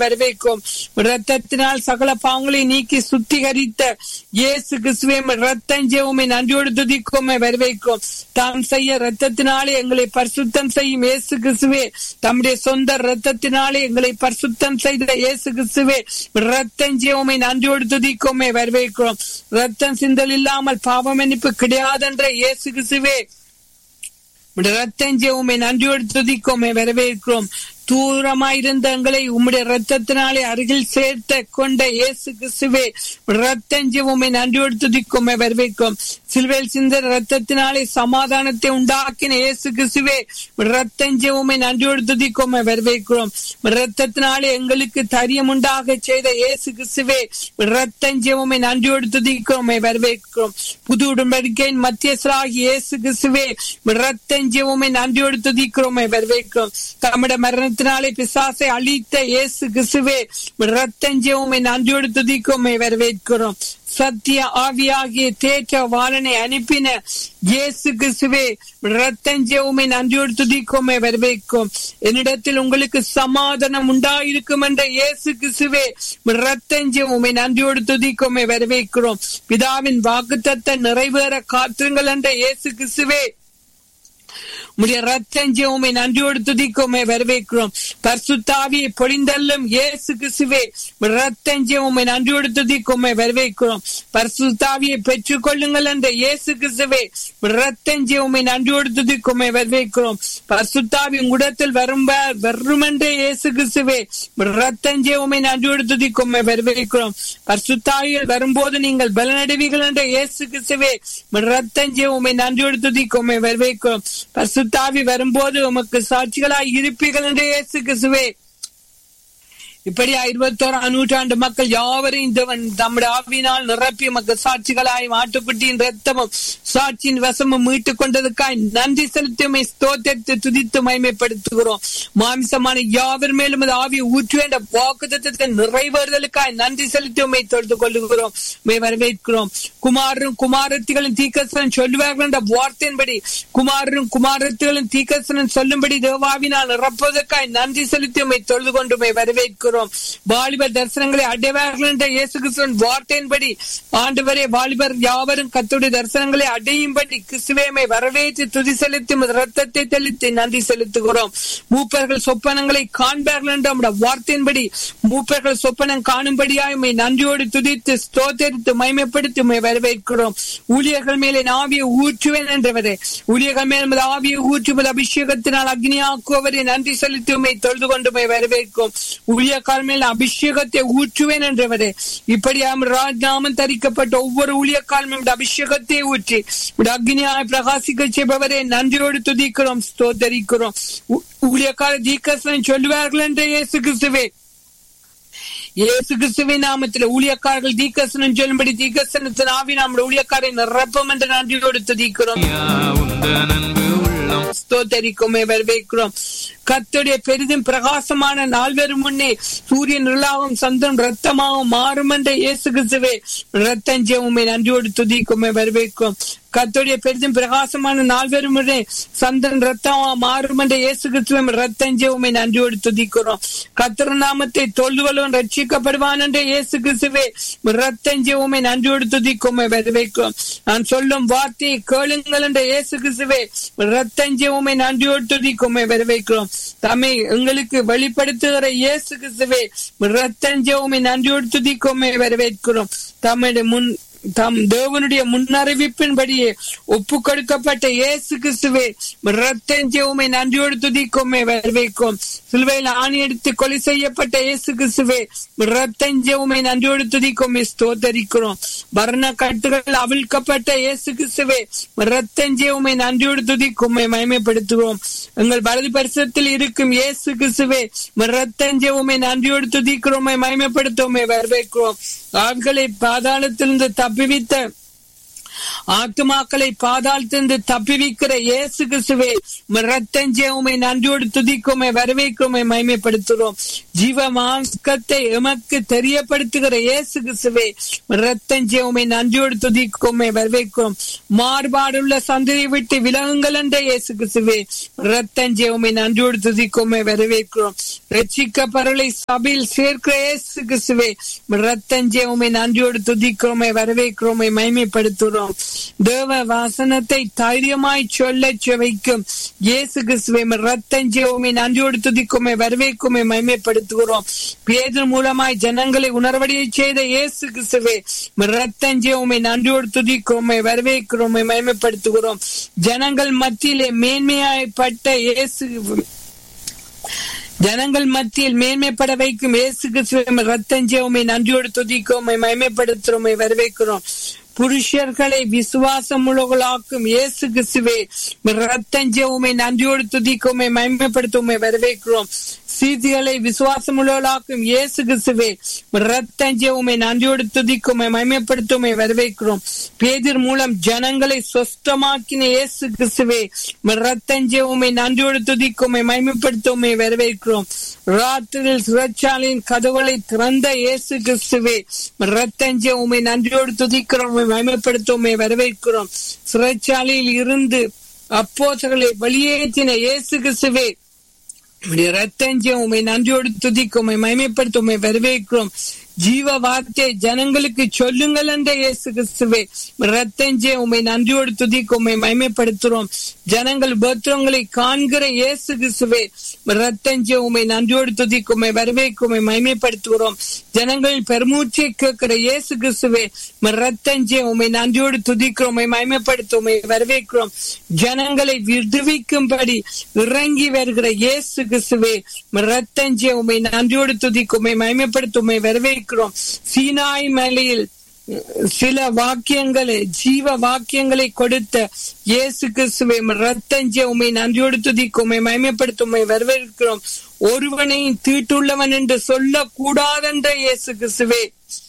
வரவேற்கும் ரத்தத்தினால் சகல பாவங்களை நீக்கி சுத்திகரித்த இயேசு கிறிஸ்துவே ரத்தஞ்சேவுமே நன்றியோடு துதிக்கோமே வரவேற்கும் தாம் செய்ய ரத்தத்தினாலே எங்களை பரிசுத்தம் செய்யும் இயேசு கிறிஸ்துவே தம்முடைய சொந்த ரத்தத்தினாலே எங்களை பரிசுத்தம் செய்த இயேசு கிறிஸ்துவே ரத்தஞ்சேவுமே நன்றியோடு துதிக்கோமே வரவேற்கிறோம் ரத்தம் சிந்தல் இல்லாமல் பாவ மன்னிப்பு கிடையாதென்ற இயேசு கிறிஸ்துவே ரத்தஞ்சேவுமே நன்றியோடு துதிக்கோமே வரவேற்கிறோம் தூரமாயிருந்த எங்களை உம்முடைய ரத்தத்தினாலே அருகில் சேர்த்த கொண்ட இயேசு கிறிஸ்துவே ரத்தஞ்சவுமே நன்றியோடு துதிக்குமே வரவேற்கும் சிலுவையில் சிந்த ரத்தத்தினாலே சமாதானத்தை உண்டாக்கின இயேசு கிறிஸ்துவே ரத்தஞ்சவுமே நன்றியோடு துதிக்குமே வரவேற்கிறோம் ரத்தத்தினாலே எங்களுக்கு தரியம் உண்டாக செய்த இயேசு கிறிஸ்துவே ரத்தஞ்சவுமே நன்றியோடு துதிக்குமே வரவேற்கிறோம் புது உடன்படிக்கையின் மத்தியஸ்தராகி இயேசு கிறிஸ்துவே ரத்தஞ்சவுமே நன்றியோடு துதிக்கிறோமே வரவேற்கிறோம் தம்முடைய மரண ரத்தத்தினாலே பிசாசை அழித்த இயேசு கிறிஸ்துவே ரத்தஞ்சவுமே நன்றியோடு துதிக்குமே வரவேற்கிறோம் சத்திய ஆவியாகிய தேற்ற வாழனை அனுப்பின இயேசு கிறிஸ்துவே ரத்தஞ்சவுமே நன்றியோடு துதிக்குமே வரவேற்கும் என்னிடத்தில் உங்களுக்கு சமாதானம் உண்டாயிருக்கும் என்ற இயேசு கிறிஸ்துவே ரத்தஞ்சவுமே நன்றியோடு துதிக்குமே வரவேற்கிறோம் பிதாவின் வாக்குத்தத்தை நிறைவேற காத்துங்கள் என்ற இயேசு கிறிஸ்துவே உடைய ரத்தஞ்சவுமே நன்றியோடு துதிக்குமே வரவேற்கிறோம் பர்சுத்தாவியை பொழிந்தல்லும் இயேசு கிறிஸ்துவே ரத்தஞ்சவுமே நன்றியோடு துதிக்குமே வரவேற்கிறோம் பர்சுத்தாவியை பெற்றுக் கொள்ளுங்கள் என்ற இயேசு கிறிஸ்துவே ரத்தஞ்சவுமே நன்றியோடு துதிக்குமே வரவேற்கிறோம் பர்சுத்தாவி உடத்தில் வரும் வரும் என்ற இயேசு கிறிஸ்துவே ரத்தஞ்சவுமே நன்றியோடு துதிக்குமே வரவேற்கிறோம் பர்சுத்தாவியில் வரும்போது நீங்கள் பலனடைவீர்கள் என்ற இயேசு கிறிஸ்துவே ரத்தஞ்சவுமே நன்றியோடு துதிக்குமே வரவேற்கிறோம் பசுத்தாவி வரும்போது உமக்கு சாட்சிகளாய் இருப்பீர்கள் என்று இயேசு கிறிஸ்துவே இப்படியா இருபத்தோராம் நூற்றாண்டு மக்கள் யாவரும் இந்த தம்முடைய ஆவியினால் நிரப்பி மக்கள் சாட்சிகளாய் மாட்டுக்குட்டியின் ரத்தமும் சாட்சியின் வசமும் மீட்டுக் கொண்டதுக்காய் நன்றி செலுத்தியுமை ஸ்தோத்திரத்தை துதித்து மயமைப்படுத்துகிறோம் மாமிசமான யாவர் மேலும் அது ஆவியை ஊற்றுவேண்ட வாக்குத்தத்தை நிறைவேறுதலுக்காய் நன்றி செலுத்தியுமை தொழுது கொள்ளுகிறோம் மே வரவேற்கிறோம் குமாரரும் குமாரத்திகளும் தீக்கசனம் சொல்லுவார்கள் என்ற வார்த்தையின்படி குமாரரும் குமாரத்திகளும் தீக்கசனம் சொல்லும்படி தேவாவினால் நிரப்புவதற்காய் நன்றி செலுத்தியுமை தொழுது கொண்டுமே வரவேற்கிறோம் இருக்கிறோம் வாலிபர் தரிசனங்களை அடைவார்கள் என்ற இயேசு கிறிஸ்துவின் வார்த்தையின்படி ஆண்டவரே வாலிபர் யாவரும் கத்துடைய தரிசனங்களை அடையும்படி கிறிஸ்துவேமை வரவேற்று துதி செலுத்தி ரத்தத்தை தெளித்து நன்றி செலுத்துகிறோம் மூப்பர்கள் சொப்பனங்களை காண்பார்கள் என்ற நம்முடைய வார்த்தையின்படி மூப்பர்கள் சொப்பனம் காணும்படியாய் உண்மை நன்றியோடு துதித்து ஸ்தோத்தரித்து மைமைப்படுத்தி உண்மை வரவேற்கிறோம் ஊழியர்கள் மேலே ஆவியை ஊற்றுவேன் என்றவரே ஊழியர்கள் மேல் ஆவியை ஊற்றுவது அபிஷேகத்தினால் அக்னியாக்குவரை நன்றி செலுத்தி உண்மை தொழுது கொண்டு வரவேற்கும் ஊழிய ஊழியக்காரன் மேல் அபிஷேகத்தை ஊற்றுவேன் என்றவரே இப்படியாம் ராஜ்நாமம் தரிக்கப்பட்ட ஒவ்வொரு ஊழியக்காரன் அபிஷேகத்தை ஊற்றி அக்னியாய் பிரகாசிக்க செய்பவரே நன்றியோடு துதிக்கிறோம் ஸ்தோத்தரிக்கிறோம் ஊழியக்கார தீக்கசனம் சொல்லுவார்கள் என்ற இயேசு கிறிஸ்துவே இயேசு கிறிஸ்துவின் நாமத்தில் ஊழியக்காரர்கள் தீக்கசனம் சொல்லும்படி தீக்கசனத்தின் ஆவி நம்முடைய ஊழியக்காரை நிரப்பம் என்ற நன்றியோடு துதிக்கிறோம் ஸ்தோத்தரிக்குமே வரவேற்கிறோம் கத்துடைய பெரிதும் பிரகாசமான நால்வரும் முன்னே சூரியன் நிலாவும் சந்திரன் ரத்தமாகவும் மாறும் என்ற இயேசு கிறிஸ்துவே ரத்தஞ்சவுமே நன்றியோடு துதிக்குமே வரவேற்கும் கத்துடைய பெரிதும் பிரகாசமான நால்வரும் முன்னே சந்திரன் ரத்தமா மாறும் என்ற இயேசு கிறிஸ்துவம் ரத்தஞ்சவுமே நன்றியோடு துதிக்கிறோம் கத்திர நாமத்தை தொல்லுவலும் ரட்சிக்கப்படுவான் என்ற இயேசு கிறிஸ்துவே ரத்தஞ்சவுமே நன்றியோடு துதிக்குமே வரவேற்கும் நான் சொல்லும் வார்த்தையை கேளுங்கள் என்ற இயேசு கிறிஸ்துவே ரத்தஞ்சவுமே நன்றியோடு துதிக்குமே வரவேற்கிறோம் தம்மை எங்களுக்கு வெளிப்படுத்துகிற இயேசு கிறிஸ்துவே ரத்தஞ்சவுமே நன்றியோடு துதிக்குமே வரவேற்கிறோம் தம்முடைய முன் தம் தேவனுடைய முன்னறிவிப்பின்படியே ஒப்பு கொடுக்கப்பட்ட இயேசு கிறிஸ்துவே ரத்தஞ்சவுமை நன்றியோடு துதிக்குமே வரவேற்கும் சிலுவையில் ஆணி எடுத்து கொலை செய்யப்பட்ட இயேசு கிறிஸ்துவே ரத்தஞ்சவுமை நன்றியோடு துதிக்குமே ஸ்தோத்தரிக்கிறோம் வர்ண கட்டுகள் அவிழ்க்கப்பட்ட இயேசு கிறிஸ்துவே ரத்தஞ்சவுமை நன்றியோடு துதிக்குமே மயமைப்படுத்துகிறோம் எங்கள் வலது பரிசத்தில் இருக்கும் இயேசு கிறிஸ்துவே ரத்தஞ்சவுமை நன்றியோடு துதிக்கிறோமே மயமைப்படுத்துவோமே வரவேற்கிறோம் ஆண்களை பாதாளத்திலிருந்து தப்பிவித்த ஆத்துமாக்களை பாதாளத்திலிருந்து தப்பிவிக்கிற இயேசு கிறிஸ்துவே ரத்தஞ்சே உமை நன்றியோடு துதிக்குமே வரவேற்குமே மகிமைப்படுத்துகிறோம் ஜீவ மார்க்கத்தை எமக்கு தெரியப்படுத்துகிற இயேசு கிறிஸ்துவே ரத்தஞ்சே உமை நன்றியோடு துதிக்குமே வரவேற்கிறோம் மாறுபாடுள்ள சந்ததியை விட்டு விலகுங்கள் என்ற இயேசு கிறிஸ்துவே ரத்தஞ்சே உமை நன்றியோடு துதிக்குமே வரவேற்கிறோம் ரட்சிக்கப்பரலை சபையில் சேர்க்கிற இயேசு கிறிஸ்துவே ரத்தஞ்சே உமை நன்றியோடு துதிக்கிறோமே வரவேற்கிறோமே மகிமைப்படுத்துகிறோம் தேவ வாசனத்தை தைரியமாய் சொல்ல வைக்கும் இயேசு கிறிஸ்துவை ரத்தஞ்சே உமை நன்றியோடு துதிக்குமே வரவேற்குமே மகிமைப்படுத்துகிறோம் பேதர் மூலமாய் ஜனங்களை உணர்வடைய செய்த இயேசு கிறிஸ்துவே ரத்தஞ்சே உமை நன்றியோடு துதிக்கிறோமே வரவேற்கிறோமே மகிமைப்படுத்துகிறோம் ஜனங்கள் மத்தியிலே மேன்மையாய்ப்பட்ட இயேசு ஜனங்கள் மத்தியில் மேன்மைப்பட வைக்கும் இயேசு கிறிஸ்துவை ரத்தஞ்சேவுமை நன்றியோடு துதிக்கோமை மயமைப்படுத்துறோமை வரவேற்கிறோம் புருஷர்களை விசுவாசம் உள்ளவர்களாக்கும் இயேசு கிறிஸ்துவே ரத்தஞ்சேவுமை நன்றியோடு துதிக்கோமை மயமைப்படுத்துவோமை வரவேற்கிறோம் சீதிகளை விசுவாசம் உள்ளவர்களாக்கும் இயேசு கிறிஸ்துவே ரத்தஞ்சேவுமை நன்றியோடு துதிக்குமை மயமைப்படுத்துவோமை வரவேற்கிறோம் பேதிர் மூலம் ஜனங்களை சொஸ்தமாக்கின இயேசு கிறிஸ்துவே ரத்தஞ்சேவுமை நன்றியோடு துதிக்குமை மயமைப்படுத்துவோமை வரவேற்கிறோம் ராத்திரியில் சிறைச்சாலையின் கதவுகளை திறந்த இயேசு கிறிஸ்துவே ரத்தஞ்சே உமை நன்றியோடு துதிக்கிறோம் மயமைப்படுத்துவோமே வரவேற்கிறோம் சிறைச்சாலையில் இருந்து அப்போசர்களை வெளியேற்றின இயேசு கிறிஸ்துவே ரத்தஞ்சே உமை நன்றியோடு துதிக்கும் மயமைப்படுத்தும் வரவேற்கிறோம் ஜீவ வார்த்தை ஜனங்களுக்கு சொல்லுங்கள் என்ற இயேசு கிறிஸ்துவே ரத்தஞ்சே உமை நன்றியோடு துதிக்கும் உமை மயமைப்படுத்துறோம் ஜனங்கள் பத்திரங்களை காண்கிற இயேசு கிறிஸ்துவே ரத்தஞ்சே உமை நன்றியோடு துதிக்கும் உமை வரவேற்கும் உமை மயமைப்படுத்துகிறோம் ஜனங்கள் பெருமூச்சை கேட்கிற இயேசு கிறிஸ்துவே ரத்தஞ்சே உமை நன்றியோடு துதிக்கிறோம் உமை மயமைப்படுத்தும் உமை வரவேற்கிறோம் ஜனங்களை விடுவிக்கும்படி இறங்கி வருகிற இயேசு கிறிஸ்துவே ரத்தஞ்சே உமை நன்றியோடு துதிக்கும் உமை மயமைப்படுத்தும் உமை வரவேற்கிறோம் சீனாய் மலையில் சில வாக்கியங்களை ஜீவ வாக்கியங்களை கொடுத்த இயேசு கிறிஸ்துவை ரத்தஞ்ச உமை நன்றியோடு துதிக்கும் உமை மயமைப்படுத்தும் உமை வரவேற்கிறோம் ஒருவனையும் தீட்டுள்ளவன் என்று சொல்ல கூடாதென்ற இயேசு கிறிஸ்துவே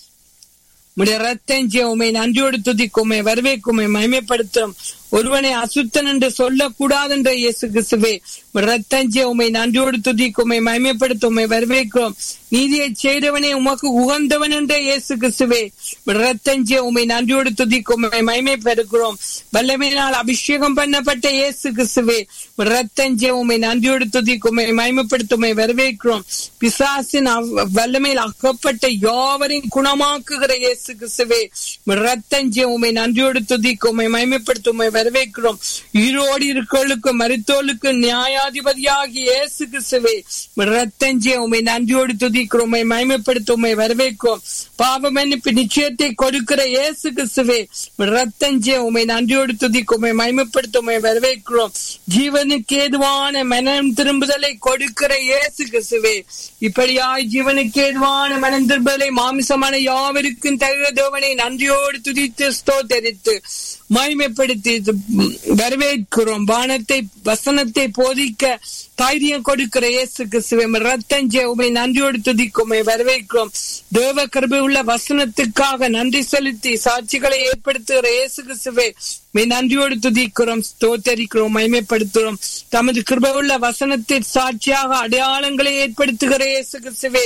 உடைய ரத்தஞ்ச உமை நன்றியோடு துதிக்கும் உமை வரவேற்கும் மயமைப்படுத்தும் ஒருவனை அசுத்தன் என்று சொல்லக்கூடாது என்ற இயேசு கிறிஸ்துவே ரத்தஞ்சே உமை நன்றியோடு துதிக்குமை மயமைப்படுத்துமை வரவேற்கிறோம் நீதியை செய்தவனே உமக்கு உகந்தவன் என்ற இயேசு கிறிஸ்துவே ரத்தஞ்சே உமை நன்றியோடு துதிக்குமை மயமைப்படுகிறோம் வல்லமையினால் அபிஷேகம் பண்ணப்பட்ட இயேசு கிறிஸ்துவே ரத்தஞ்சே உமை நன்றியோடு துதிக்குமை மயமைப்படுத்துமை வரவேற்கிறோம் பிசாசின் வல்லமையில் அகப்பட்ட யாவரையும் குணமாக்குகிற இயேசு கிறிஸ்துவே ரத்தஞ்சே உமை நன்றியோடு துதிக்குமை மயமைப்படுத்துமை வரவேற்கிறோம் ஈரோடு இருக்கோளுக்கு மருத்தோளுக்கு நியாயாதிபதியாகி இயேசு கிறிஸ்துவே ரத்தஞ்சே உமை நன்றியோடு துதிக்கிறோம் உமை மயமைப்படுத்த உமை வரவேற்கிறோம் பாவ மன்னிப்பு நிச்சயத்தை கொடுக்கிற இயேசு கிறிஸ்துவே ரத்தஞ்சே உமை நன்றியோடு துதிக்கும் உமை மயமைப்படுத்த உமை வரவேற்கிறோம் ஜீவனுக்கு ஏதுவான மனம் திரும்புதலை கொடுக்கிற இயேசு கிறிஸ்துவே இப்படியாய் ஜீவனுக்கு ஏதுவான மனம் திரும்புதலை மாமிசமான யாவருக்கும் தகுந்த தேவனை நன்றியோடு துதித்து ஸ்தோத்தரித்து மகிமைப்படுத்தி வரவேற்கிறோம் வானத்தை வசனத்தை போதிக்க தைரியம் கொடுக்கிற இயேசு கிறிஸ்துவை ரத்தஞ்சே உமை நன்றியோடு துதிக்குமை வரவேற்கிறோம் தேவ கிருபை உள்ள வசனத்துக்காக நன்றி செலுத்தி சாட்சிகளை ஏற்படுத்துகிற இயேசு கிறிஸ்துவை மை நன்றியோடு துதிக்கிறோம் ஸ்தோத்தரிக்கிறோம் மகிமைப்படுத்துகிறோம் தமது கிருபை உள்ள வசனத்தின் சாட்சியாக அடையாளங்களை ஏற்படுத்துகிற இயேசு கிறிஸ்துவே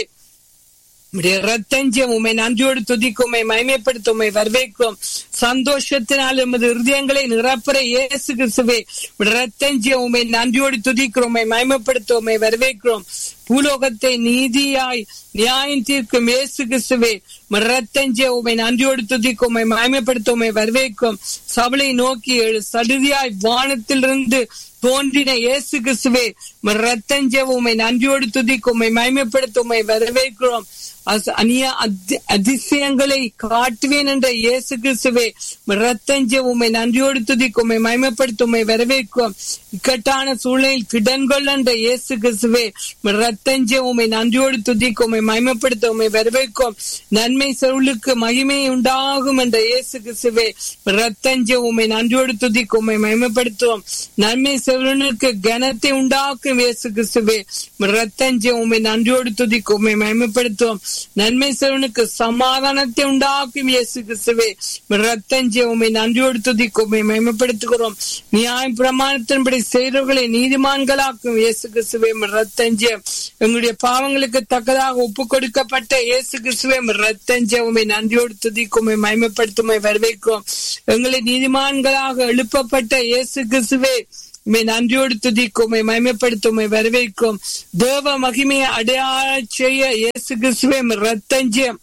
ரத்தஞ்சம் உமை நன்றியோடு துதிக்கும் உமை மயமைப்படுத்த உமை வரவேற்கிறோம் சந்தோஷத்தினால் எமது இருதயங்களை நிரப்புற இயேசு கிறிஸ்துவே ரத்தஞ்சம் உமை நன்றியோடு துதிக்கிறோம் உமை மயமைப்படுத்த உமை வரவேற்கிறோம் பூலோகத்தை நீதியாய் நியாயம் தீர்க்கும் இயேசு கிறிஸ்துவே ரத்தஞ்சே உமை நன்றியோடு துதிக்கும் உமை மயமைப்படுத்த உமை வரவேற்கும் சபலை நோக்கி சடுதியாய் வானத்திலிருந்து தோன்றின இயேசு கிறிஸ்துவே ரத்தஞ்சே உமை நன்றியோடு துதிக்கும் உமை மயமைப்படுத்த உமை வரவேற்கிறோம் அந்நிய அதிசயங்களை காட்டுவேன் என்ற இயேசு கிறிஸ்துவே ரத்தஞ்ச உமை நன்றியோடு துதிக்கும் உமை மயமப்படுத்தும் உமை வரவேற்கும் இக்கட்டான சூழ்நிலையில் திடன்கொள் என்ற இயேசு கிறிஸ்துவே ரத்தஞ்ச உமை நன்றியோடு துதிக்கும் உமை மயமப்படுத்த உமை வரவேற்கும் நன்மை சொருளுக்கு மகிமை உண்டாகும் என்ற இயேசு கிறிஸ்துவே ரத்தஞ்ச உமை நன்றியோடு துதிக்கும் உமை மயமப்படுத்துவோம் நன்மை செவனுக்கு கனத்தை உண்டாக்கும் இயேசு கிறிஸ்துவே ரத்தஞ்ச உமை நன்றியோடு துதிக்கும் உமை மயமப்படுத்துவோம் நன்மை செய்வனுக்கு சமாதானத்தை உண்டாக்கும் இயேசு கிறிஸ்துவே ரத்தஞ்சே உண்மை நன்றியோடு துதிக்கும் உண்மை மேம்படுத்துகிறோம் நியாய பிரமாணத்தின்படி செய்தவர்களை நீதிமான்களாக்கும் இயேசு கிறிஸ்துவே ரத்தஞ்சே எங்களுடைய பாவங்களுக்கு தக்கதாக ஒப்பு கொடுக்கப்பட்ட இயேசு கிறிஸ்துவே ரத்தஞ்சே உண்மை நன்றியோடு துதிக்கும் உண்மை மயமப்படுத்துமை வரவேற்கும் எங்களை நீதிமான்களாக எழுப்பப்பட்ட இயேசு கிறிஸ்துவே உண்மை நன்றியோடு துதிக்கும் உண்மை மயமப்படுத்தும் உண்மை வரவேற்கும் தேவ மகிமையை அடையாள செய்ய இயேசு கிறிஸ்துவே ரத்தஞ்சம்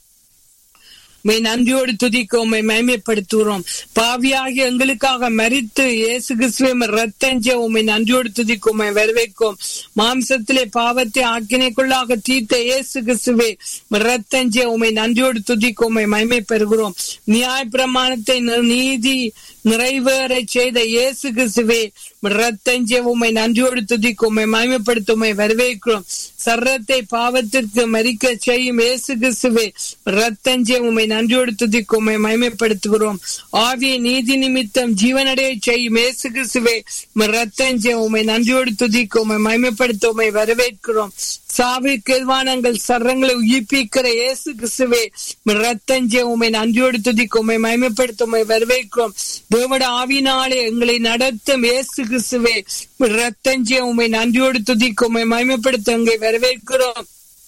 உண்மை நன்றியோடு துதிக்க உண்மை மயமைப்படுத்துகிறோம் பாவியாகி எங்களுக்காக மறித்து இயேசு கிறிஸ்துவை ரத்தஞ்ச உண்மை நன்றியோடு துதிக்க உண்மை வரவேற்கும் மாம்சத்திலே பாவத்தை ஆக்கினைக்குள்ளாக தீர்த்த இயேசு கிறிஸ்துவே ரத்தஞ்ச உண்மை நன்றியோடு துதிக்க உண்மை மயமை பெறுகிறோம் நியாய பிரமாணத்தை நீதி நிறைவேற செய்த இயேசு கிறிஸ்துவே ரத்தஞ்ச உண்மை நன்றியோடு துதிக்க உண்மை மயமைப்படுத்த உண்மை வரவேற்கிறோம் சர்ரத்தை பாவத்திற்கு மறிக்க செய்யும் இயேசு கிறிஸ்துவே ரத்தஞ்சே உண்மை நன்றியோடு துதிக்கும் உண்மை மயமைப்படுத்துகிறோம் ஆவிய நீதி நிமித்தம் ஜீவனடைய செய்யும் இயேசு கிறிஸ்துவே ரத்தஞ்சே உண்மை நன்றியோடு துதிக்கும் உண்மை மயமைப்படுத்த உண்மை வரவேற்கிறோம் சாவிற்கு எதிர்வானங்கள் சர்ரங்களை உயிர்ப்பிக்கிற இயேசு கிறிஸ்துவே ரத்தஞ்சே உண்மை நன்றியோடு துதிக்கும் உண்மை மயமைப்படுத்த உண்மை வரவேற்கிறோம் தேவட ஆவினாலே எங்களை நடத்தும் இயேசு கிறிஸ்துவே ரத்தஞ்சே உண்மை நன்றியோடு துதிக்கும் உண்மை மயமைப்படுத்த அங்கே வரவேற்கிறோம்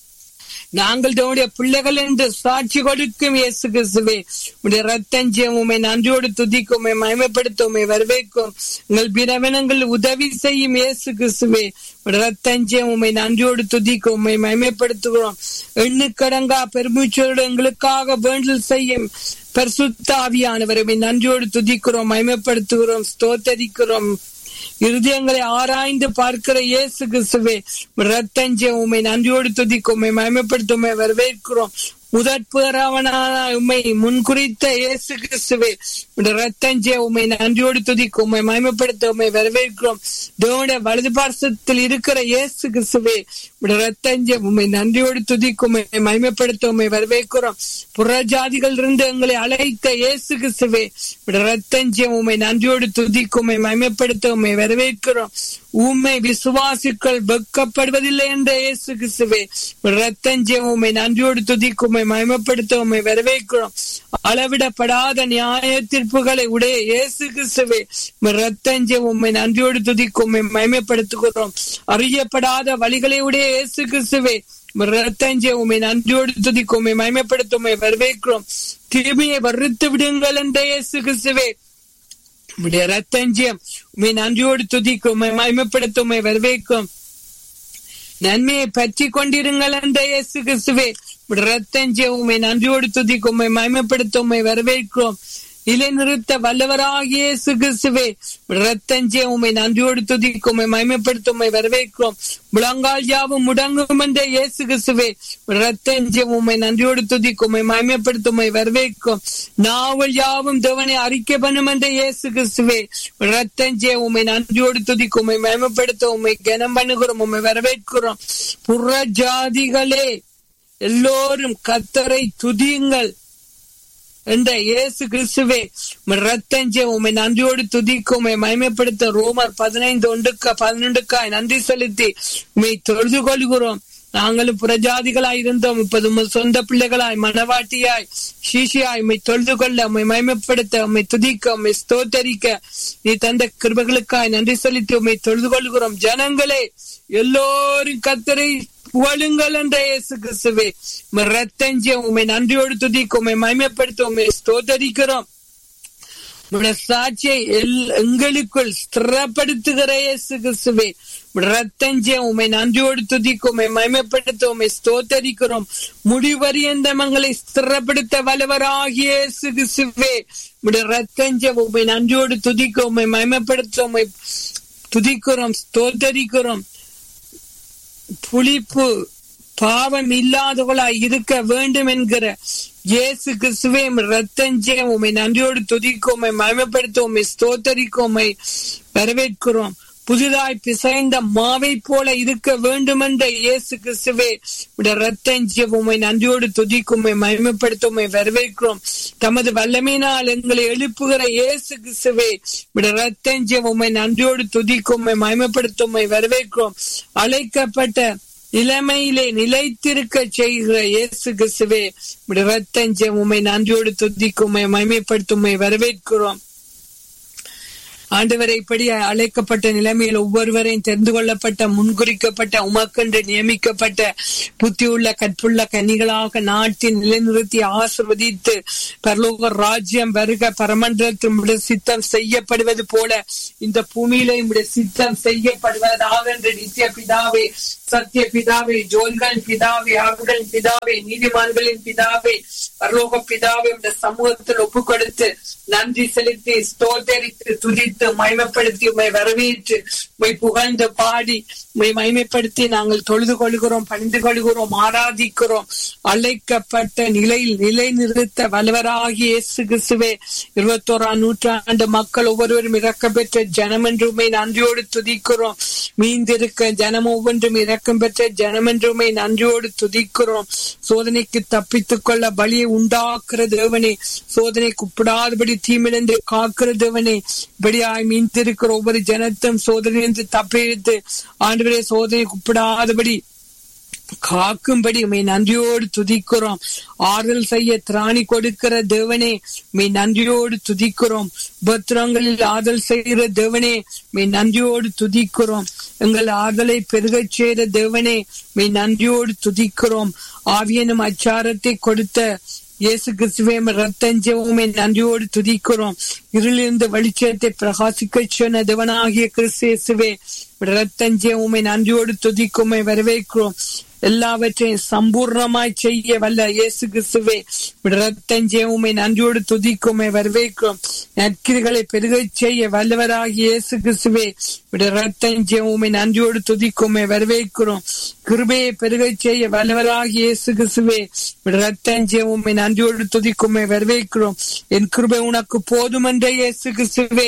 நாங்கள் தேவனுடைய பிள்ளைகள் என்று சாட்சி கொடுக்கும் இயேசு கிறிஸ்துவே உடைய ரத்தஞ்சம் உண்மை நன்றியோடு துதிக்கும் உண்மை மயமைப்படுத்த உண்மை வரவேற்கும் உங்கள் பிரவனங்கள் உதவி செய்யும் இயேசு கிறிஸ்துவே ரத்தஞ்சம் உண்மை நன்றியோடு துதிக்கும் உண்மை மயமைப்படுத்துகிறோம் எண்ணுக்கடங்கா பெருமூச்சோடு எங்களுக்காக வேண்டல் செய்யும் பரிசுத்தாவியானவரை நன்றியோடு துதிக்கிறோம் மயமைப்படுத்துகிறோம் ஸ்தோத்தரிக்கிறோம் இருதயங்களை ஆராய்ந்து பார்க்கிற இயேசு கிறிஸ்துவே ரத்தஞ்சே உண்மை நன்றியோடு துதிக்கும் உண்மை மயமைப்படுத்த உண்மை வரவேற்கிறோம் முதற் பேராவனான உண்மை முன்குறித்த இயேசு கிறிஸ்துவே ரத்தஞ்சே உண்மை நன்றியோடு துதிக்கும் உண்மை மயமைப்படுத்த உண்மை வரவேற்கிறோம் தேவனுடைய வலது பார்சத்தில் இருக்கிற இயேசு கிறிஸ்துவே ரத்தஞ்சே உண்மை நன்றியோடு துதிக்கும் உண்மை மயமைப்படுத்த உண்மை வரவேற்கிறோம் புறஜாதிகள் இருந்து எங்களை அழைத்த இயேசு கிறிஸ்துவே ரத்தஞ்சே உண்மை நன்றியோடு துதிக்கும் உண்மை மயமைப்படுத்த உண்மை வரவேற்கிறோம் உண்மை விசுவாசிகள் வெக்கப்படுவதில்லை என்ற இயேசு கிறிஸ்துவே ரத்தஞ்சே உண்மை நன்றியோடு துதிக்கும் உண்மை மயமப்படுத்த உண்மை வரவேற்கிறோம் அளவிடப்படாத நியாய தீர்ப்புகளை உடைய இயேசு கிறிஸ்துவே ரத்தஞ்சே உண்மை நன்றியோடு துதிக்கும் உண்மை மயமப்படுத்துகிறோம் அறியப்படாத வழிகளை உடைய இயேசு கிறிஸ்துவே ரத்தஞ்சே உண்மை நன்றியோடு துதிக்கும் உண்மை மயமப்படுத்த உண்மை வரவேற்கிறோம் தீமையை வறுத்து விடுங்கள் என்ற இயேசு கிறிஸ்துவே உம்முடைய ரத்தஞ்சியம் உண்மை நன்றியோடு துதிக்கும் உண்மை மயமப்படுத்த உண்மை வரவேற்கும் நன்மையை பற்றி கொண்டிருங்கள் என்ற இயேசு கிறிஸ்துவே ரத்தஞ்சியம் உண்மை நன்றியோடு துதிக்கும் உண்மை மயமப்படுத்த உண்மை வரவேற்கிறோம் நிலைநிறுத்த வல்லவராகிய இயேசு கிறிஸ்துவே ரத்தஞ்சியம் உண்மை நன்றியோடு துதிக்கும் உண்மை மயமப்படுத்த உண்மை வரவேற்கிறோம் முழங்கால் யாவும் முடங்கும் என்ற இயேசு கிறிஸ்துவே ரத்தஞ்சியம் உண்மை நன்றியோடு துதிக்கும் உண்மை மயமப்படுத்த உண்மை வரவேற்கும் நாவல் யாவும் தேவனை அறிக்கை பண்ணும் என்ற இயேசு கிறிஸ்துவே ரத்தஞ்சியம் உண்மை நன்றியோடு துதிக்கும் உண்மை மயமப்படுத்த உண்மை கனம் பண்ணுகிறோம் உண்மை வரவேற்கிறோம் புற ஜாதிகளே எல்லோரும் கத்தரை துதியுங்கள் என்ற இயேசு கிறிஸ்துவே ரத்தஞ்சே உண்மை நன்றியோடு துதிக்கும் உண்மை மயமைப்படுத்த ரோமர் பதினைந்து ஒன்றுக்கா பதினொன்றுக்காய் நன்றி செலுத்தி உண்மை தொழுது கொள்கிறோம் நாங்களும் புறஜாதிகளாய் இருந்தோம் இப்போது உங்கள் சொந்த பிள்ளைகளாய் மனவாட்டியாய் சீஷியாய் உண்மை தொழுது கொள்ள உண்மை மயமைப்படுத்த உண்மை துதிக்க உண்மை ஸ்தோத்தரிக்க நீ தந்த கிருபகளுக்காய் நன்றி செலுத்தி உண்மை தொழுது கொள்கிறோம் ஜனங்களே எல்லோரும் கத்தரை புகழுங்கள் என்ற இயேசு கிறிஸ்துவே ரத்தஞ்சியம் உண்மை நன்றியோடு துதிக்கும் உண்மை மயமைப்படுத்த உண்மை ஸ்தோத்தரிக்கிறோம் சாட்சியை எங்களுக்குள் ஸ்திரப்படுத்துகிற இயேசு கிறிஸ்துவே ரத்தஞ்சியம் உண்மை நன்றியோடு துதிக்கும் உண்மை மயமைப்படுத்த உண்மை ஸ்தோத்தரிக்கிறோம் முடிவரியந்தமங்களை ஸ்திரப்படுத்த வல்லவராகிய இயேசு கிறிஸ்துவே ரத்தஞ்சம் உண்மை நன்றியோடு துதிக்கும் உண்மை மயமைப்படுத்த உண்மை துதிக்கிறோம் ஸ்தோத்தரிக்கிறோம் புளிப்பு பாவம் இல்லாதவளாய் இருக்க வேண்டும் என்கிற இயேசு கிறிஸ்துவே ரத்தஞ்சே உண்மை நன்றியோடு துதிக்கும் உண்மை மயமப்படுத்த உண்மை ஸ்தோத்தரிக்கும் உண்மை வரவேற்கிறோம் புதிதாய் பிசைந்த மாவை போல இருக்க வேண்டும் என்ற இயேசு கிறிஸ்துவே ரத்தஞ்சிய உண்மை நன்றியோடு துதிக்கும் உண்மை மயமப்படுத்த உண்மை வரவேற்கிறோம் தமது வல்லமையினால் எங்களை எழுப்புகிற இயேசு கிறிஸ்துவே ரத்தஞ்சிய உண்மை நன்றியோடு துதிக்கும் உண்மை மயமப்படுத்த உண்மை வரவேற்கிறோம் அழைக்கப்பட்ட நிலைமையிலே நிலைத்திருக்க செய்கிற இயேசு கிறிஸ்துவே உம்முடைய ரத்தஞ்சம் உண்மை நன்றியோடு துதிக்கும் உம்மை மகிமைப்படுத்தும் உம்மை வரவேற்கிறோம் ஆண்டவரை இப்படி அழைக்கப்பட்ட நிலைமையில் ஒவ்வொருவரையும் தெரிந்து கொள்ளப்பட்ட முன்குறிக்கப்பட்ட உமக்கென்று நியமிக்கப்பட்ட புத்தியுள்ள கற்புள்ள கன்னிகளாக நாட்டின் நிலைநிறுத்தி ஆசிர்வதித்து பரலோக ராஜ்யம் வருக பரமண்டலத்தில் உடைய சித்தம் செய்யப்படுவது போல இந்த பூமியில உடைய சித்தம் செய்யப்படுவதாக என்று நித்திய பிதாவே சத்திய பிதாவே ஜோதிகளின் பிதாவே ஆகுகளின் பிதாவே நீதிமான்களின் பிதாவே பரலோக பிதாவே இந்த சமூகத்தில் ஒப்பு கொடுத்து நன்றி செலுத்தி ஸ்தோத்தரித்து துதித்து மயமப்படுத்தி உண்மை வரவேற்று உண்மை புகழ்ந்து பாடி உண்மை மயமைப்படுத்தி நாங்கள் தொழுது கொள்கிறோம் பணிந்து கொள்கிறோம் ஆராதிக்கிறோம் அழைக்கப்பட்ட நிலையில் நிலை நிறுத்த வல்லவராகிய இயேசு கிறிஸ்துவே இருபத்தோராம் நூற்றாண்டு மக்கள் ஒவ்வொருவரும் இறக்கம் பெற்ற ஜனம் என்றுமே நன்றியோடு துதிக்கிறோம் மீந்திருக்க ஜனம் ஒவ்வொன்றும் இறக்கம் பெற்ற ஜனம் என்றுமே நன்றியோடு துதிக்கிறோம் சோதனைக்கு தப்பித்துக் கொள்ள பலியை உண்டாக்குற தேவனே சோதனை குப்பிடாதபடி தீமிழந்து காக்கிற தேவனே இப்படியாய் மீந்திருக்கிற ஒவ்வொரு ஜனத்தும் சோதனையிலிருந்து தப்பித்து ஆண்டு சோதனை குப்பிடாதபடி காக்கும்படி உண்மை நன்றியோடு துதிக்கிறோம் ஆறுதல் செய்ய திராணி கொடுக்கிற தேவனே மெய் நன்றியோடு துதிக்கிறோம் பத்திரங்களில் ஆறுதல் செய்கிற தேவனே மெய் நன்றியோடு துதிக்கிறோம் எங்கள் ஆறுதலை பெருகச் செய்கிற தேவனே மெய் நன்றியோடு துதிக்கிறோம் ஆவியனும் அச்சாரத்தை கொடுத்த இயேசு கிறிஸ்துவே ரத்தஞ்சவுமே நன்றியோடு துதிக்கிறோம் இருளிருந்து வெளிச்சத்தை பிரகாசிக்க சொன்ன தேவனாகிய கிறிஸ்துவே ரத்தஞ்சவுமே நன்றியோடு துதிக்குமே வரவேற்கிறோம் எல்லாவற்றையும் சம்பூர்ணமாய் செய்ய வல்ல இயேசு கிறிஸ்துவே ரத்தஞ்சேவுமை நன்றியோடு துதிக்குமே வரவேற்கிறோம் நற்கிரிகளை பெருகச் செய்ய வல்லவராகிய இயேசு கிறிஸ்துவே ரத்தஞ்சேவுமை நன்றியோடு துதிக்குமே வரவேற்கிறோம் கிருபையை பெருகச் செய்ய வல்லவராகிய இயேசு கிறிஸ்துவே ரத்தஞ்சேவுமை நன்றியோடு துதிக்குமே வரவேற்கிறோம் என் கிருபை உனக்கு போதுமென்ற இயேசு கிறிஸ்துவே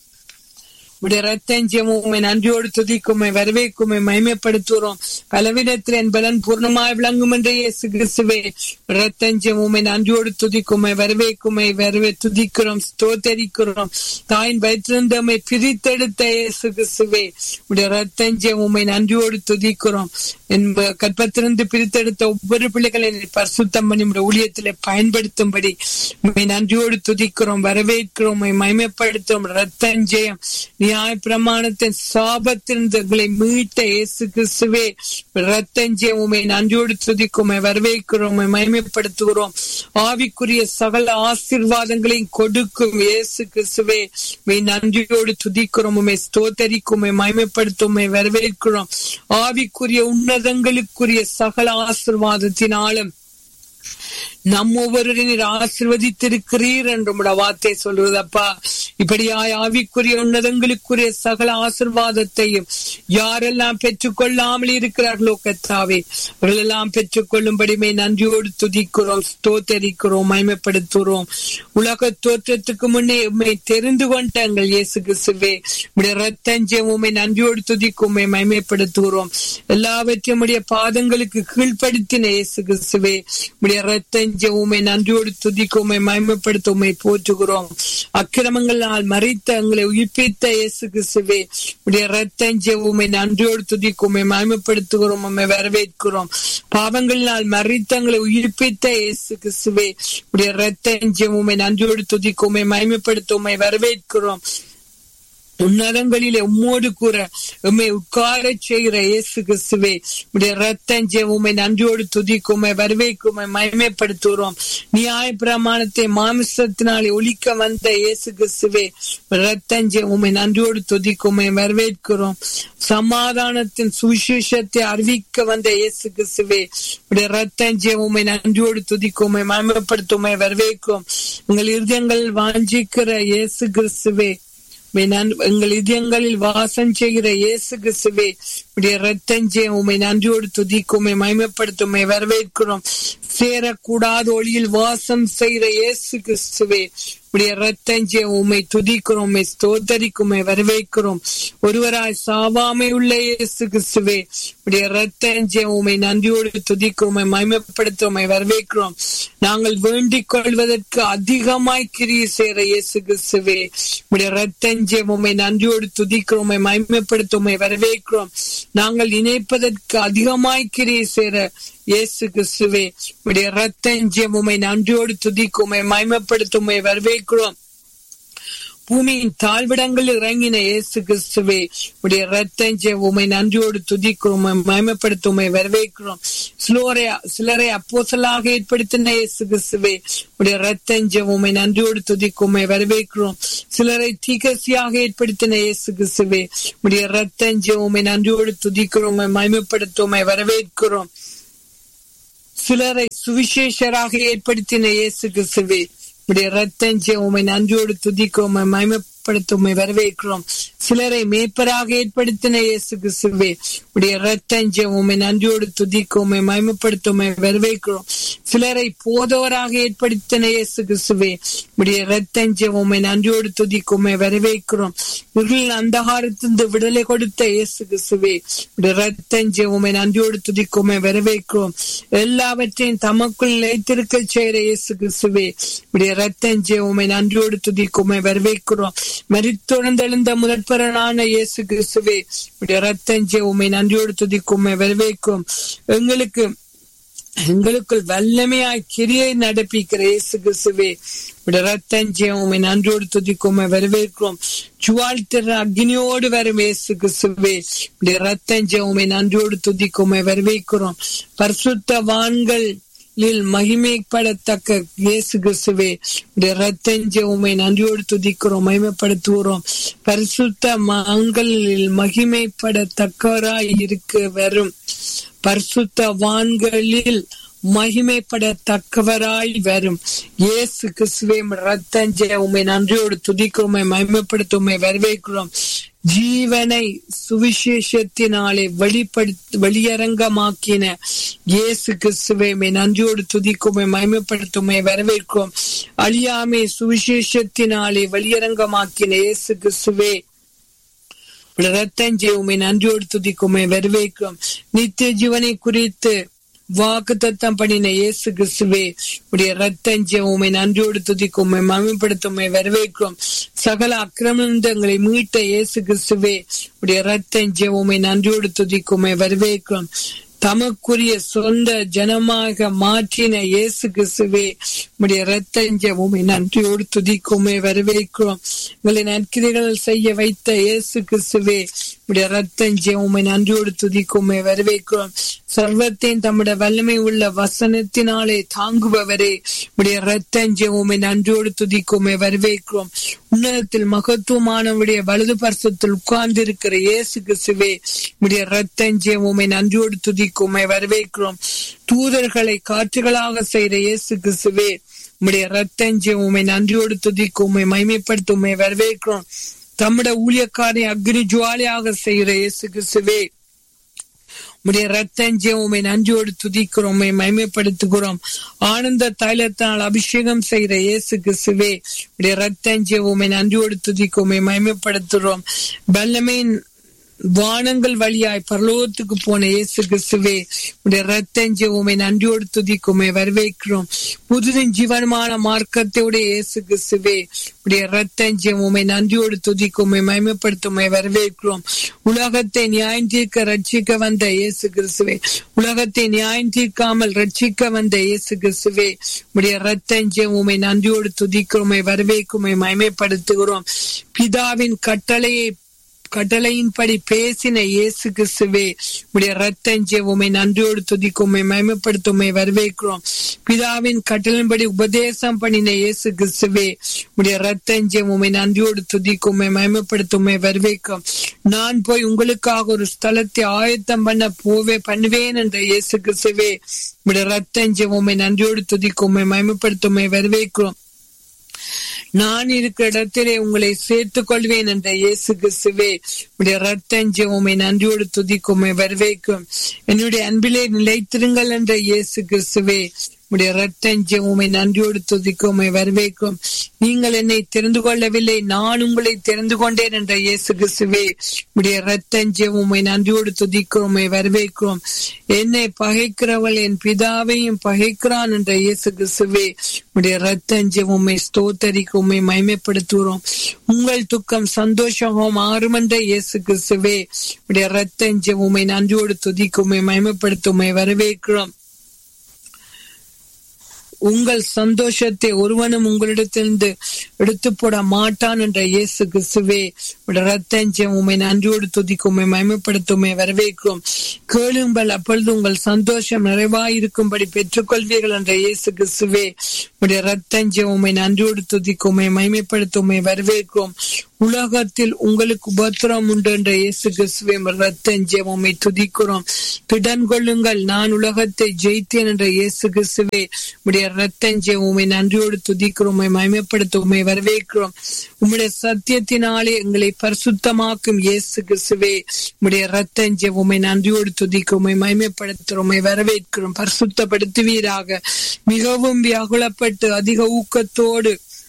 உடைய ரத்தஞ்சியம் உண்மை நன்றியோடு துதிக்குமை வரவேற்குமை மயமைப்படுத்துகிறோம் பலவிதத்தில் என் பலன் பூர்ணமாய் விளங்கும் என்ற இயேசு கிறிஸ்துவே ரத்தஞ்சியம் உண்மை நன்றியோடு துதிக்குமை வரவேற்குமை வரவே துதிக்கிறோம் ஸ்தோத்தரிக்கிறோம் தாயின் வயிற்றிருந்தமை பிரித்தெடுத்த இயேசு கிறிஸ்துவே உடைய ரத்தஞ்சியம் உண்மை நன்றியோடு துதிக்கிறோம் என் கற்பத்திலிருந்து பிரித்தெடுத்த ஒவ்வொரு பிள்ளைகளை பரிசுத்தம் பண்ணி ஊழியத்திலே பயன்படுத்தும்படி உண்மை நன்றியோடு துதிக்கிறோம் வரவேற்கிறோம் மயமைப்படுத்தும் ரத்தஞ்சயம் நியாய பிரமாணத்தின் சாபத்திருந்தங்களை மீட்ட இயேசு கிறிஸ்துவே ரத்தஞ்சயம் உண்மை நன்றியோடு துதிக்கும் வரவேற்கிறோம் மயமைப்படுத்துகிறோம் ஆவிக்குரிய சகல ஆசிர்வாதங்களையும் கொடுக்கும் இயேசு கிறிஸ்துவே மெய் நன்றியோடு துதிக்கிறோம் உண்மை ஸ்தோத்தரிக்கும் மயமைப்படுத்தும் வரவேற்கிறோம் ஆவிக்குரிய உன்னதங்களுக்குரிய சகல ஆசிர்வாதத்தினாலும் நம் ஒவ்வொருவரையும் ஆசிர்வதித்திருக்கிறீர் என்று வார்த்தை சொல்வதப்பா இப்படியாய் ஆவிக்குரிய உன்னதங்களுக்குரிய சகல ஆசிர்வாதத்தையும் யாரெல்லாம் பெற்றுக்கொள்ளாமல் இருக்கிறார்களோ கத்தாவே அவர்களெல்லாம் பெற்றுக்கொள்ளும்படிமே நன்றியோடு துதிக்கிறோம் ஸ்தோத்தரிக்கிறோம் மயமைப்படுத்துகிறோம் உலக தோற்றத்துக்கு முன்னே உண்மை தெரிந்து கொண்ட எங்கள் இயேசு கிறிஸ்துவே உடைய ரத்தஞ்சம் உண்மை நன்றியோடு துதிக்கும் உண்மை மயமைப்படுத்துகிறோம் எல்லாவற்றையும் உடைய பாதங்களுக்கு கீழ்ப்படுத்தின இயேசு கிறிஸ்துவே உடைய ரத்தஞ்சம் உண்மை நன்றியோடு துதிக்கும் உண்மை மயமைப்படுத்த உண்மை போற்றுகிறோம் அக்கிரமங்களால் மறித்த எங்களை உயிர்ப்பித்த இயேசு கிறிஸ்துவே உடைய ரத்தஞ்ச உண்மை நன்றியோடு துதிக்கும் உண்மை மயமப்படுத்துகிறோம் உண்மை வரவேற்கிறோம் பாவங்களினால் மறித்த எங்களை உயிர்ப்பித்த இயேசு கிறிஸ்துவே உடைய ரத்தஞ்ச உண்மை நன்றியோடு துதிக்கும் உண்மை மயமப்படுத்த உண்மை வரவேற்கிறோம் உன்னதங்களிலே உம்மோடு கூற உண்மை உட்கார செய்கிற இயேசு கிறிஸ்துவே உடைய ரத்தஞ்சே உண்மை நன்றியோடு துதிக்குமை வரவேற்குமை மயமைப்படுத்துகிறோம் நியாய பிரமாணத்தை மாமிசத்தினாலே ஒழிக்க வந்த இயேசு கிறிஸ்துவே ரத்தஞ்சே உண்மை நன்றியோடு துதிக்குமை வரவேற்கிறோம் சமாதானத்தின் சுவிசேஷத்தை அறிவிக்க வந்த இயேசு கிறிஸ்துவே உடைய ரத்தஞ்சே உண்மை நன்றியோடு துதிக்குமை மயமைப்படுத்துமை வரவேற்கும் உங்கள் இருதயங்கள் வாஞ்சிக்கிற இயேசு கிறிஸ்துவே எங்கள் இதயங்களில் வாசம் செய்கிற இயேசு கிறிஸ்துவே உடைய ரத்தஞ்சே உண்மை நன்றியோடு துதிக்குமை மயமப்படுத்துமை வரவேற்கிறோம் சேரக்கூடாத ஒளியில் வாசம் செய்கிற இயேசு கிறிஸ்துவே உடைய ரத்தஞ்சே உம்மை துதிக்கிறோம் உம்மை ஸ்தோத்தரிக்கும் உம்மை வரவேற்கிறோம் ஒருவராய் சாவாமை உள்ள இயேசு கிறிஸ்துவே உடைய ரத்தஞ்சே உம்மை நன்றியோடு துதிக்கிறோம் உம்மை மகிமைப்படுத்த உம்மை வரவேற்கிறோம் நாங்கள் வேண்டிக் கொள்வதற்கு அதிகமாய் கிரியை செய்கிற இயேசு கிறிஸ்துவே உடைய ரத்தஞ்சே உம்மை நன்றியோடு துதிக்கிறோம் உம்மை மகிமைப்படுத்த உம்மை வரவேற்கிறோம் நாங்கள் இணைப்பதற்கு அதிகமாய் கிரியை செய்கிற இயேசு கிறிஸ்துவே உடைய ரத்தஞ்சம் உம்மை நன்றியோடு துதிக்கும் உம்மை மகிமைப்படுத்தும் உம்மை வரவேற்கிறோம் பூமியின் தாழ்விடங்களில் இறங்கின இயேசு கிறிஸ்துவே உடைய ரத்தஞ்சே உமை நன்றியோடு துதிக்கிறோம் மயமப்படுத்த உமை வரவேற்கிறோம் சிலோரை சிலரை அப்போசலாக ஏற்படுத்தின இயேசு கிறிஸ்துவே உடைய ரத்தஞ்சே உமை நன்றியோடு துதிக்கும் உமை வரவேற்கிறோம் சிலரை தீகசியாக ஏற்படுத்தின இயேசு கிறிஸ்துவே உடைய ரத்தஞ்சே உமை நன்றியோடு துதிக்கிறோம் மயமப்படுத்த உமை வரவேற்கிறோம் சிலரை சுவிசேஷராக ஏற்படுத்தின இயேசு கிறிஸ்துவே உடைய ரத்தஞ்சே உமை நன்றியோடு துதிக்கிறோம் உம்மை மகிமைப்படுத்த உம்மை வரவேற்கிறோம் சிலரை மேய்ப்பராக ஏற்படுத்தின இயேசு கிறிஸ்துவே உடைய ரத்தஞ்சே உம்மை நன்றியோடு துதிக்கும் உம்மை மகிமைப்படுத்த உம்மை வரவேற்கிறோம் சிலரை போதவராக ஏற்படுத்தின இயேசு கிறிஸ்துவே உடைய ரத்தஞ்சே உம்மை நன்றியோடு துதிக்கும் உம்மை வரவேற்கிறோம் இருள் அந்தகாரத்திலிருந்து விடுதலை கொடுத்த இயேசு கிறிஸ்துவே உடைய ரத்தஞ்சே உம்மை நன்றியோடு துதிக்கும் உம்மை வரவேற்கிறோம் எல்லாவற்றையும் தமக்குள் நிலைத்திருக்க செய்கிற இயேசு கிறிஸ்துவே உடைய ரத்தஞ்சே உம்மை நன்றியோடு துதிக்கும் உம்மை வரவேற்கிறோம் மரித்தொழுந்தெழுந்த முதற்பரனான இயேசு கிறிஸ்துவே உடைய ரத்தஞ்சே உம்மை நன்றியோடு துதிக்கும் உம்மை வரவேற்கும் எங்களுக்கு எங்களுக்குள் வல்லமையாய் கிரியை நடப்பிக்கிற இயேசு கிறிஸ்துவே உடைய ரத்தஞ்சே உம்மை நன்றியோடு துதிக்கும் உம்மை வரவேற்கிறோம் ஜுவால் திற அக்னியோடு வரும் இயேசு கிறிஸ்துவே உடைய ரத்தஞ்சே உம்மை நன்றியோடு துதிக்கும் உம்மை வரவேற்கிறோம் பரிசுத்தவான்கள் மகிமைப்படத்தக்க இயேசு கிறிஸ்துவே உடைய ரத்தஞ்ச உண்மை நன்றியோடு துதிக்கிறோம் மகிமைப்படுத்துகிறோம் பரிசுத்த மான்களில் மகிமைப்படத்தக்கவராய் இருக்க வரும் பரிசுத்த வான்களில் மகிமைப்படத்தக்கவராய் வரும் இயேசு கிறிஸ்துவே ரத்தஞ்ச உண்மை நன்றியோடு துதிக்கிறோம் மகிமைப்படுத்த உண்மை வரவேற்கிறோம் ஜீவனை சுவிசேஷத்தினாலே வெளிப்படுத்த வெளியரங்கமாக்கின இயேசு கிறிஸ்துவை நன்றியோடு துதிக்குமை மயமப்படுத்துமை வரவேற்கும் அழியாமை சுவிசேஷத்தினாலே வெளியரங்கமாக்கின இயேசு கிறிஸ்துவே ரத்தஞ்சே உமை நன்றியோடு துதிக்குமை வரவேற்கும் நித்திய ஜீவனை குறித்து வாக்கு தத்தம் பண்ணின இயேசு கிறிஸ்துவே உடைய ரத்தஞ்ச உமை நன்றியோடு துதிக்கும் உண்மை மகிமைப்படுத்தும் உண்மை வரவேற்கும் சகல அக்கிரமங்களை மீட்ட இயேசு கிறிஸ்துவே உடைய ரத்தஞ்ச உமை நன்றியோடு துதிக்கும் உண்மை வரவேற்கும் தமக்குரிய சொந்த ஜனமாக மாற்றின இயேசு கிறிஸ்துவே உடைய ரத்தஞ்ச உமை நன்றியோடு துதிக்குமே வரவேற்கிறோம் உங்களை நற்கிரைகள் செய்ய வைத்த இயேசு கிறிஸ்துவே உடைய ரத்தஞ்ச உமை நன்றியோடு துதிக்குமே வரவேற்கிறோம் சர்வத்தையும் தம்முடைய வல்லமை உள்ள வசனத்தினாலே தாங்குபவரே உடைய ரத்தஞ்ச உமை நன்றியோடு துதிக்குமே வரவேற்கிறோம் உன்னதத்தில் மகத்துவமானவுடைய வலது பரிசத்தில் உட்கார்ந்து இருக்கிற இயேசு கிறிஸ்துவே உடைய ரத்தஞ்ச உமை நன்றியோடு துதிக்குமே வரவேற்கிறோம் தூதர்களை காற்றுகளாக செய்கிற இயேசு கிறிஸ்துவே உடைய ரத்தஞ்ச உமை நன்றியோடு துதிக்கும் உமை மைமைப்படுத்த உமை வரவேற்கிறோம் தம்முடைய ஊழியக்காரை அக்னி ஜுவாலியாக செய்கிற இயேசு கிறிஸ்துவே உடைய ரத்தஞ்சே உமை நன்றியோடு துதிக்கிறோம் உண்மை மயமைப்படுத்துகிறோம் ஆனந்த தைலத்தால் அபிஷேகம் செய்கிற இயேசு கிறிஸ்துவே உடைய ரத்தஞ்சே உமை நன்றியோடு துதிக்கும் உண்மை மயமைப்படுத்துகிறோம் வல்லமையின் வானங்கள் வழியாய் பரலோகத்துக்கு போன இயேசு கிறிஸ்துவே உடைய ரத்தஞ்ச உமை நன்றியோடு துதிக்குமே வரவேற்கிறோம் புதுதின் ஜீவனமான மார்க்கத்தோட இயேசு கிறிஸ்துவே உடைய ரத்தஞ்ச உமை நன்றியோடு துதிக்குமே மயமப்படுத்துமே வரவேற்கிறோம் உலகத்தை நியாயம் தீர்க்க ரட்சிக்க வந்த இயேசு கிறிஸ்துவே உலகத்தை நியாயம் தீர்க்காமல் ரட்சிக்க வந்த இயேசு கிறிஸ்துவே உடைய ரத்தஞ்ச உமை நன்றியோடு துதிக்கிறோமே வரவேற்குமே மயமைப்படுத்துகிறோம் பிதாவின் கட்டளையை கட்டளையின்படி பேசின இயேசு கிறிஸ்துவே உடைய ரத்தஞ்சே உமை நன்றியோடு துதிக்குமை மயமப்படுத்துமை வரவேற்கிறோம் பிதாவின் கட்டளின்படி உபதேசம் பண்ணின இயேசு கிறிஸ்துவே உடைய ரத்தஞ்சே உமை நன்றியோடு துதிக்குமை மயமப்படுத்துமை வரவேற்கும் நான் போய் உங்களுக்காக ஒரு ஸ்தலத்தை ஆயத்தம் பண்ண போவே பண்ணுவேன் என்ற இயேசு கிறிஸ்துவே உடைய ரத்தஞ்சே உமை நன்றியோடு துதிக்குமை மயமப்படுத்துமை வரவேற்கிறோம் நான் இருக்கிற இடத்திலே உங்களை சேர்த்துக் கொள்வேன் என்ற இயேசு கிறிஸ்துவே உடைய ரத்தஞ்சு உமை நன்றியோடு துதிக்குமை வரவேற்கும் என்னுடைய அன்பிலே நிலைத்திருங்கள் என்ற இயேசு கிறிஸ்துவே உடைய ரத்தஞ்ச உமை நன்றியோடு துதிக்கும் உமை வரவேற்கும் நீங்கள் என்னை தெரிந்து கொள்ளவில்லை நான் உங்களை தெரிந்து கொண்டேன் என்ற இயேசு கிறிஸ்துவே உடைய ரத்தஞ்ச உமை நன்றியோடு துதிக்கும் உமை வரவேற்கிறோம் என்னை பகைக்கிறவள் என் பிதாவையும் பகைக்கிறான் என்ற இயேசு கிறிஸ்துவே உடைய ரத்தஞ்ச உமை ஸ்தோத்தரிக்கும் உமை மகிமைப்படுத்துகிறோம் உங்கள் துக்கம் சந்தோஷமாக மாறும் என்ற இயேசு கிறிஸ்துவே உடைய ரத்தஞ்ச உமை நன்றியோடு துதிக்கும் உமை மகிமைப்படுத்தும் உமை வரவேற்கிறோம் உங்கள் சந்தோஷத்தை ஒருவனும் உங்களிடத்திலிருந்து எடுத்து போட மாட்டான் என்ற இயேசு கிறிஸ்துவே ரத்தஞ்சம் உண்மை நன்றியோடு துதிக்கும் உண்மை மயமப்படுத்தும் வரவேற்கிறோம் கேளுங்கள் அப்பொழுது உங்கள் சந்தோஷம் நிறைவாயிருக்கும்படி பெற்றுக்கொள்வீர்கள் என்ற இயேசு கிறிஸ்துவே உடைய ரத்தஞ்சம் உண்மை நன்றியோடு துதிக்கும் உண்மை மயமைப்படுத்தும் வரவேற்கிறோம் உலகத்தில் உங்களுக்கு உபத்திரம் உண்டு என்ற இயேசு கிறிஸ்துவே ரத்தஞ்சம் உண்மை துதிக்கிறோம் திடன் கொள்ளுங்கள் நான் உலகத்தை ஜெயித்தேன் என்ற இயேசு கிறிஸ்துவே உடைய ரத்தஞ்சம் உண்மை நன்றியோடு துதிக்கிறோம் உண்மை மயமைப்படுத்த உண்மை வரவேற்கிறோம் உம்முடைய சத்தியத்தினாலே எங்களை பரிசுத்தமாக்கும் இயேசு கிறிஸ்துவே உடைய ரத்தஞ்சம் உண்மை நன்றியோடு துதிக்கும் உண்மை மயமைப்படுத்துகிறோம் உண்மை வரவேற்கிறோம் பரிசுத்தப்படுத்துவீராக மிகவும் வியாகுலப்பட்டு அதிக ஊக்கத்தோடு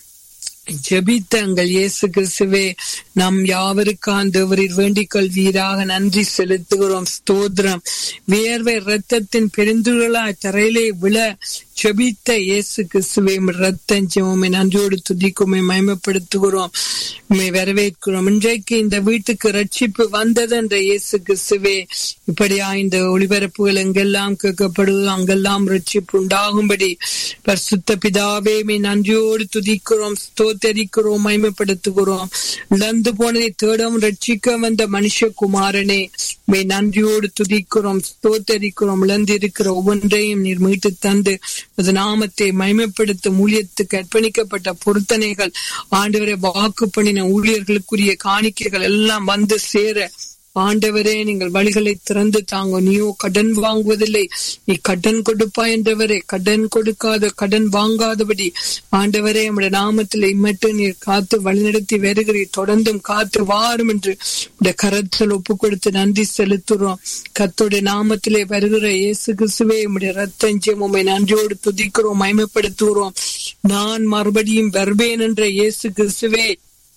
ஜெபித்தங்கள் இயேசு கிறிஸ்துவே நம் யாவருக்கான் தேவரில் வேண்டிக் கொள்வீராக நன்றி செலுத்துகிறோம் ஸ்தோத்திரம் வியர்வை ரத்தத்தின் பெருந்துகளாய் தரையிலே விழ ஜெபித்த இயேசு கிறிஸ்துவை ரத்தம் ஜெபமை நன்றியோடு துதிக்குமை மயமப்படுத்துகிறோம் உண்மை வரவேற்கிறோம் இன்றைக்கு இந்த வீட்டுக்கு ரட்சிப்பு வந்தது என்ற இயேசு கிறிஸ்துவே இப்படியா இந்த ஒளிபரப்புகள் எங்கெல்லாம் கேட்கப்படுவது அங்கெல்லாம் ரட்சிப்பு உண்டாகும்படி பரிசுத்த பிதாவே நன்றியோடு துதிக்கிறோம் ஸ்தோத்தரிக்கிறோம் மயமப்படுத்துகிறோம் இழந்து போனதை தேடவும் ரட்சிக்க வந்த மனுஷகுமாரனே மே நன்றியோடு துதிக்கிறோம் ஸ்தோத்தரிக்கிறோம் இழந்திருக்கிற ஒவ்வொன்றையும் நீர் மீட்டு தந்து அது நாமத்தை மயமப்படுத்தும் ஊழியத்துக்கு அர்ப்பணிக்கப்பட்ட பொருத்தனைகள் ஆண்டவரை வாக்கு பண்ணின ஊழியர்களுக்குரிய காணிக்கைகள் எல்லாம் வந்து சேர ஆண்டவரே நீங்கள் வழிகளை திறந்து தாங்க நீயோ கடன் வாங்குவதில்லை நீ கடன் கொடுப்பா என்றவரே கடன் கொடுக்காத கடன் வாங்காதபடி ஆண்டவரே நம்முடைய நாமத்தில் இம்மட்டு நீர் காத்து வழிநடத்தி வருகிறீர் தொடர்ந்தும் காத்து வாரும் என்று உடைய கரத்தில் ஒப்பு கொடுத்து நன்றி செலுத்துறோம் கத்துடைய நாமத்திலே வருகிற இயேசு கிறிஸ்துவே உடைய ரத்தஞ்சியம் உண்மை நன்றியோடு துதிக்கிறோம் மயமப்படுத்துகிறோம் நான் மறுபடியும் வருவேன் என்ற இயேசு கிறிஸ்துவே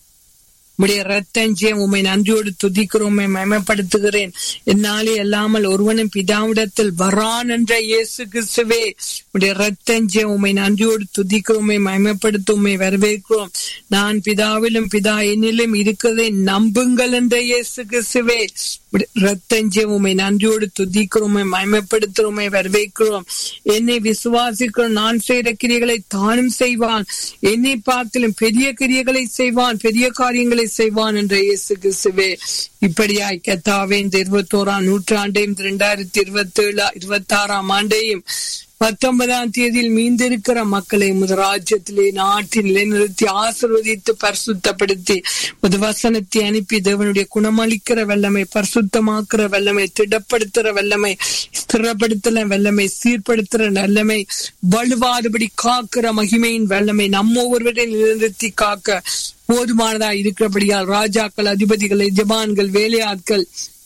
உடைய ரத்தஞ்சியம் உண்மை நன்றியோடு துதிக்கிறோம் மயமப்படுத்துகிறேன் என்னாலே அல்லாமல் ஒருவனும் பிதாவிடத்தில் வரான் என்ற இயேசு கிறிஸ்துவே உடைய ரத்தஞ்சியம் உண்மை நன்றியோடு துதிக்கிறோமே மயமப்படுத்தும் வரவேற்கிறோம் நான் பிதாவிலும் பிதா என்னிலும் இருக்கிறதை நம்புங்கள் என்ற இயேசு கிறிஸ்துவே ரத்தஞ்சியம் உண்மை நன்றியோடு துதிக்கிறோமே மயமப்படுத்துறோமே வரவேற்கிறோம் என்னை விசுவாசிக்கிறோம் நான் செய்கிற கிரியைகளை தானும் செய்வான் என்னை பார்த்திலும் பெரிய கிரியைகளை செய்வான் பெரிய காரியங்களை செய்வான் என்ற இயேசு கிறிஸ்துவே இப்படியாய் கத்தாவே இந்த இருபத்தோராம் நூற்றாண்டையும் இரண்டாயிரத்தி இருபத்தி ஏழு இருபத்தி ஆறாம் ஆண்டையும் பத்தொன்பதாம் தேதியில் மீந்திருக்கிற மக்களை முதராஜ்யத்திலே நாட்டில் நிலைநிறுத்தி ஆசிர்வதித்து பரிசுத்தப்படுத்தி முது வசனத்தை அனுப்பி தேவனுடைய குணமளிக்கிற வல்லமை பரிசுத்தமாக்குற வல்லமை திடப்படுத்துற வல்லமை ஸ்திரப்படுத்துற வல்லமை சீர்படுத்துற வல்லமை வலுவாதபடி காக்கிற மகிமையின் வல்லமை நம்ம ஒருவரை நிலைநிறுத்தி காக்க போதுமானதா இருக்கிறபடியால் ராஜாக்கள் அதிபதிகள் எஜமான்கள் வேலையாட்கள்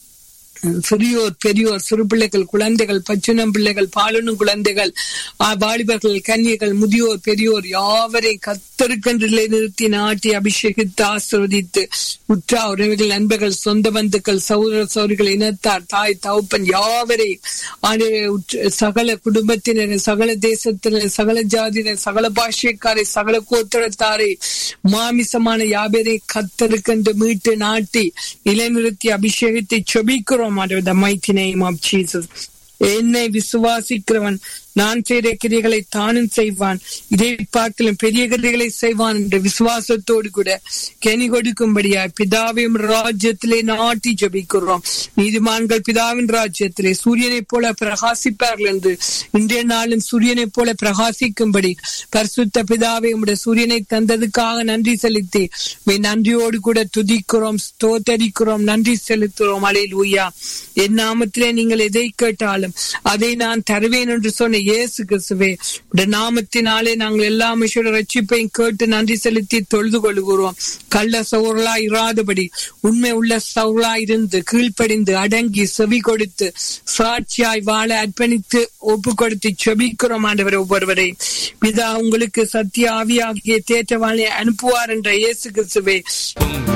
சிறியோர் பெரியோர் சிறு பிள்ளைகள் குழந்தைகள் பச்சினம் பிள்ளைகள் பாலனும் குழந்தைகள் வாலிபர்கள் கன்னியர்கள் முதியோர் பெரியோர் யாவரையும் கத்தருக்கென்று நிறுத்தி நாட்டி அபிஷேகித்து ஆசிர்வதித்து உற்றா உறவுகள் நண்பர்கள் சொந்த பந்துக்கள் சௌர சௌரிகள் இனத்தார் தாய் தவுப்பன் யாவரையும் சகல குடும்பத்தினர் சகல தேசத்தினர் சகல ஜாதியினர் சகல பாஷைக்காரை சகல கோத்திரத்தாரை மாமிசமான யாபரை கத்தருக்கென்று மீட்டு நாட்டி நிலைநிறுத்தி அபிஷேகத்தை செபிக்கிறோம் under the mighty name of Jesus. என்னை விசுவாசிக்கிறவன் நான் செய்த கிரிகளை தானும் செய்வான் இதை பார்க்கலும் பெரிய கிரிகளை செய்வான் என்ற விசுவாசத்தோடு கூட கனி கொடுக்கும்படியா பிதாவின் ராஜ்யத்திலே நாட்டி ஜபிக்கிறோம் நீதிமான்கள் பிதாவின் ராஜ்யத்திலே சூரியனை போல பிரகாசிப்பார்கள் என்று இன்றைய நாளும் சூரியனை போல பிரகாசிக்கும்படி பரிசுத்த பிதாவை உடைய சூரியனை தந்ததுக்காக நன்றி செலுத்தி நன்றியோடு கூட துதிக்கிறோம் ஸ்தோத்தரிக்கிறோம் நன்றி செலுத்துகிறோம் அலையில் ஊயா என் நாமத்திலே நீங்கள் எதை கேட்டாலும் அதை நான் தருவேன் என்று சொன்ன இயேசு கிறிஸ்துவே உடைய நாமத்தினாலே நாங்கள் எல்லா மனுஷோட ரட்சிப்பையும் கேட்டு நன்றி செலுத்தி தொழுது கொள்கிறோம் கள்ள சவுரலா இராதபடி உண்மை உள்ள சவுரலா இருந்து கீழ்ப்படிந்து அடங்கி செவி கொடுத்து சாட்சியாய் வாழ அர்ப்பணித்து ஒப்பு கொடுத்து செபிக்கிறோம் ஆண்டவர் ஒவ்வொருவரை பிதா உங்களுக்கு சத்திய ஆவியாகிய தேற்றவாளை அனுப்புவார் என்ற இயேசு கிறிஸ்துவே